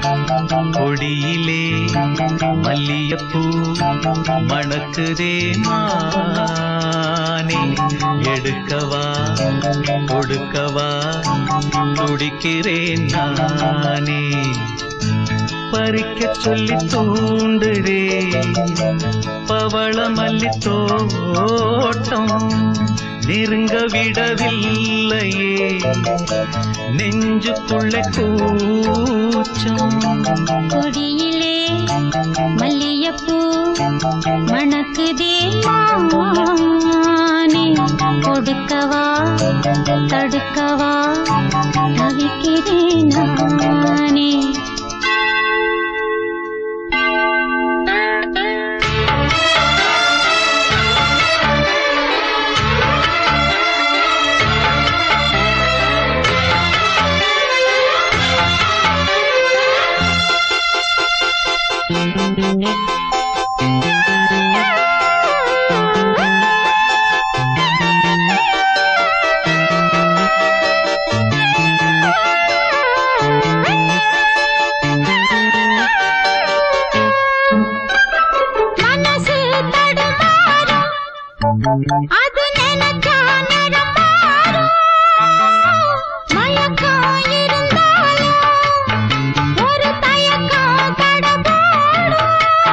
கொடியிலே மல்லியப்பூ மணக்குதே மானே எடுக்கவா கொடுக்கவா துடிக்கிறேன் நானே பறிக்க சொல்லி தூண்டுதே பவள மல்லி தோட்டம் நெருங்க விடவில்லையே நெஞ்சுக்குள்ள கூச்சம் கொடியிலே மல்லியப்பூ மணக்குதே மானே கொடுக்கவா தடுக்கவா தவிக்கிறேன் நானே மனசு தடுமாறும் அது நினைச்சா நிறம் மாறும் மயக்கம் இருந்தாலும் ஒரு தயக்கம் தடபாடும்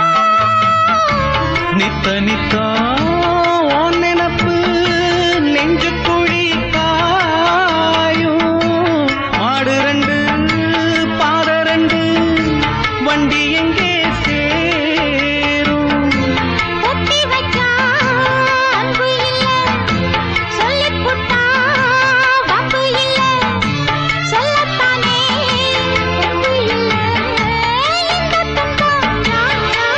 நித்த நித்தா உன் நினப்பு நெஞ்சு குழி காயும் மாடு ரெண்டு பாத ரெண்டு வண்டி எங்கே சேரும் ஒட்டி வச்சா அன்பு இல்ல சொல்லிப் புட்டா வம்பு இல்ல சொல்லத்தானே அன்பு இல்ல இந்த துன்பம் நியாயம்.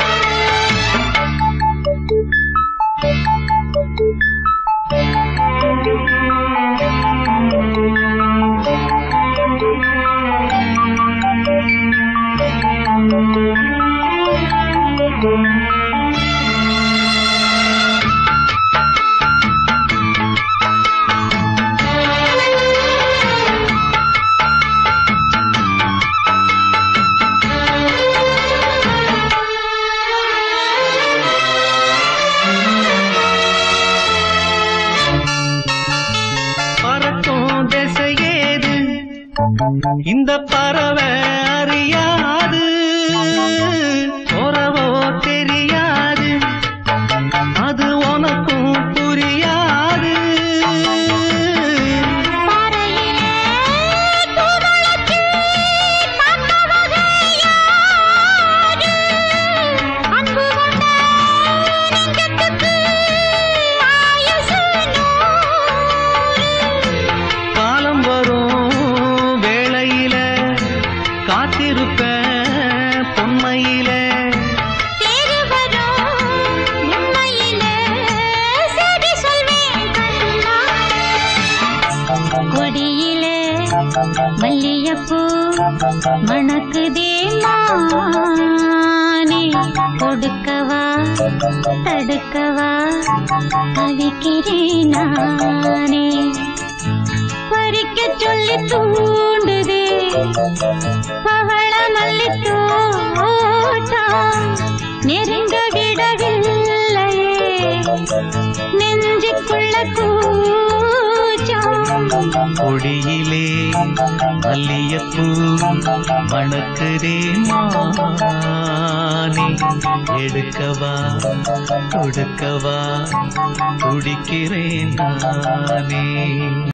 பறக்கும் திசையேது இந்த பறவை அறியாது உறவோ தெரியாது அது உனக்கும் புரியாது பாறையிலே பூமுளைச்சு பார்த்தவங்க யாரு? அன்பு கொண்ட நெஞ்சத்துக்கு ஆயுசு நூறு. காலம் வரும் வேளையில காத்திருப்பேன் பொன்மையில தேடி வரும் உண்மையிலே செய்தி சொல்வேன் கண்ணா. கொடியிலே மல்லியப்பூ மணக்குதே மானே கொடுக்கவா தடுக்கவா தவிக்கிறேன் நானே பறிக்க சொல்லி தூண்டுதே பவள மல்லி தோட்டம் நெருங்க விடவில்லையே நெஞ்சுக்குள்ள கூச்சம் கொடியிலே மல்லியப்பூ மணக்குதே மானே எடுக்கவா கொடுக்கவா துடிக்கிறேன் நானே